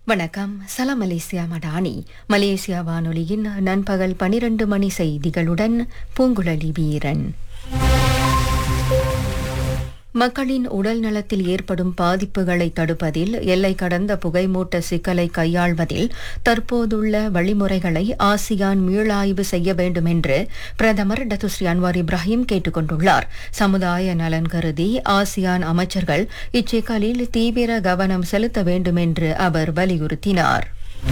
வணக்கம் சலாம் Malaysia Madani Malaysia வானொலியின் நண்பகல் பனிரண்டு மணி செய்திகளுடன் பூங்குழலி வீரன் மக்களின் உடல் நலத்தில் ஏற்படும் பாதிப்புகளை தடுப்பதில் எல்லை கடந்த புகைமூட்ட சிக்கலை கையாள்வதில் தற்போதுள்ள வழிமுறைகளை ஆசியான் மீளாய்வு செய்ய வேண்டும் என்று பிரதமர் டத்துஸ்ரீ அன்வார் இப்ராஹிம் கேட்டுக் கொண்டுள்ளார் சமுதாய நலன் கருதி ஆசியான் அமைச்சர்கள் இச்சிக்கலில் தீவிர கவனம் செலுத்த வேண்டும் என்று அவர் வலியுறுத்தினார்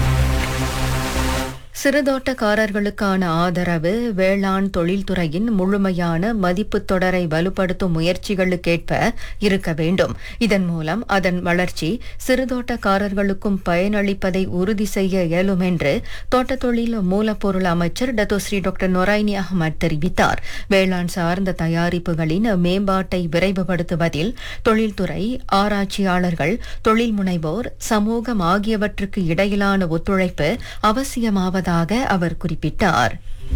சிறுதோட்டக்காரர்களுக்கான ஆதரவு வேளாண் தொழில்துறையின் முழுமையான மதிப்புத் தொடரை வலுப்படுத்தும் முயற்சிகளுக்கேற்ப இருக்க வேண்டும் இதன் மூலம் அதன் வளர்ச்சி சிறுதோட்டக்காரர்களுக்கும் பயனளிப்பதை உறுதி செய்ய இயலும் என்று தோட்டத் தொழில் மூலப்பொருள் அமைச்சர் டத்தோஸ்ரீ டாக்டர் நொராய்னி அகமது தெரிவித்தார் வேளாண் சார்ந்த தயாரிப்புகளின் மேம்பாட்டை விரைவுபடுத்துவதில் தொழில்துறை ஆராய்ச்சியாளர்கள் தொழில் முனைவோர் சமூகம் ஆகியவற்றுக்கு இடையிலான ஒத்துழைப்பு அவசியமாவதாக அவர் குறிப்பிட்டார்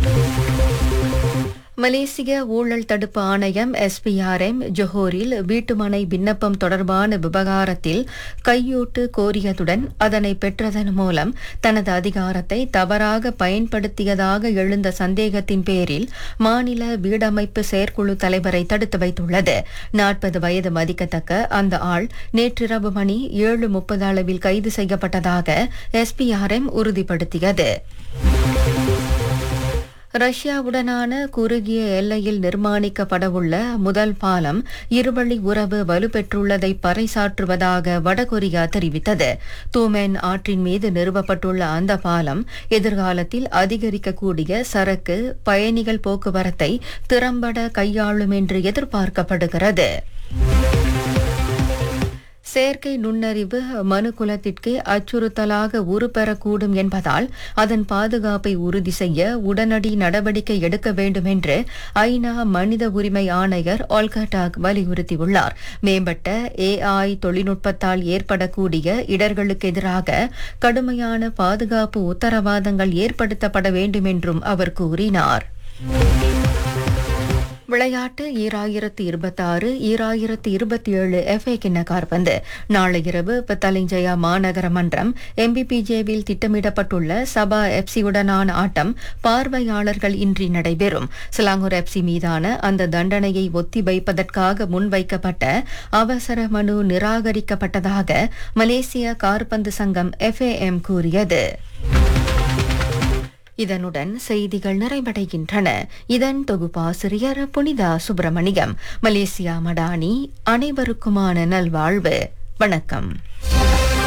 மலேசிய ஊழல் தடுப்பு ஆணையம் எஸ்பிஆர்எம் ஜொஹோரில் வீட்டுமனை விண்ணப்பம் தொடர்பான விவகாரத்தில் கையூட்டு கோரியதுடன் அதனை பெற்றதன் மூலம் தனது அதிகாரத்தை தவறாக பயன்படுத்தியதாக எழுந்த சந்தேகத்தின் பேரில் மாநில வீடமைப்பு செயற்குழு தலைவரை தடுத்து வைத்துள்ளது நாற்பது வயது மதிக்கத்தக்க அந்த ஆள் நேற்றிரவு மணி ஏழு முப்பது அளவில் கைது செய்யப்பட்டதாக எஸ்பிஆர்எம் உறுதிப்படுத்தியது ரஷ்யாவுடனான குறுகிய எல்லையில் நிர்மாணிக்கப்படவுள்ள முதல் பாலம் இருவழி உறவு வலுப்பெற்றுள்ளதை பறைசாற்றுவதாக வடகொரியா தெரிவித்தது தூமென் ஆற்றின் மீது நிறுவப்பட்டுள்ள அந்த பாலம் எதிர்காலத்தில் அதிகரிக்கக்கூடிய சரக்கு பயணிகள் போக்குவரத்தை திறம்பட கையாளும் என்று எதிர்பார்க்கப்படுகிறது செயற்கை நுண்ணறிவு மனுகுலத்திற்கு அச்சுறுத்தலாக உருப்பெறக்கூடும் என்பதால் அதன் பாதுகாப்பை உறுதி செய்ய உடனடி நடவடிக்கை எடுக்க வேண்டும் என்று ஐநா மனித உரிமை ஆணையர் ஆல்கட்டாக் வலியுறுத்தியுள்ளார் மேம்பட்ட ஏஐ தொழில்நுட்பத்தால் ஏற்படக்கூடிய இடர்களுக்கு எதிராக கடுமையான பாதுகாப்பு உத்தரவாதங்கள் ஏற்படுத்தப்பட வேண்டும் என்றும் அவர் கூறினார் விளையாட்டு ஈராயிரத்து இருபத்தாறு ஈராயிரத்து இருபத்தி ஏழு எஃப்ஏ கிண்ண கார்பந்து நாளை இரவு பத்தலிஞ்சயா மாநகர மன்றம் எம்பிபிஜேவில் திட்டமிடப்பட்டுள்ள சபா எஃப்சியுடனான ஆட்டம் பார்வையாளர்கள் இன்றி நடைபெறும் சிலாங்கூர் எஃப்சி மீதான அந்த தண்டனையை ஒத்தி வைப்பதற்காக முன்வைக்கப்பட்ட அவசர மனு நிராகரிக்கப்பட்டதாக மலேசிய கார்பந்து சங்கம் எஃப்ஏஎம் கூறியது இதனுடன் செய்திகள் நிறைவடைகின்றன இதன் தொகுப்பாசிரியர் புனிதா சுப்பிரமணியம் மலேசியா மடானி அனைவருக்குமான நல்வாழ்வு வணக்கம்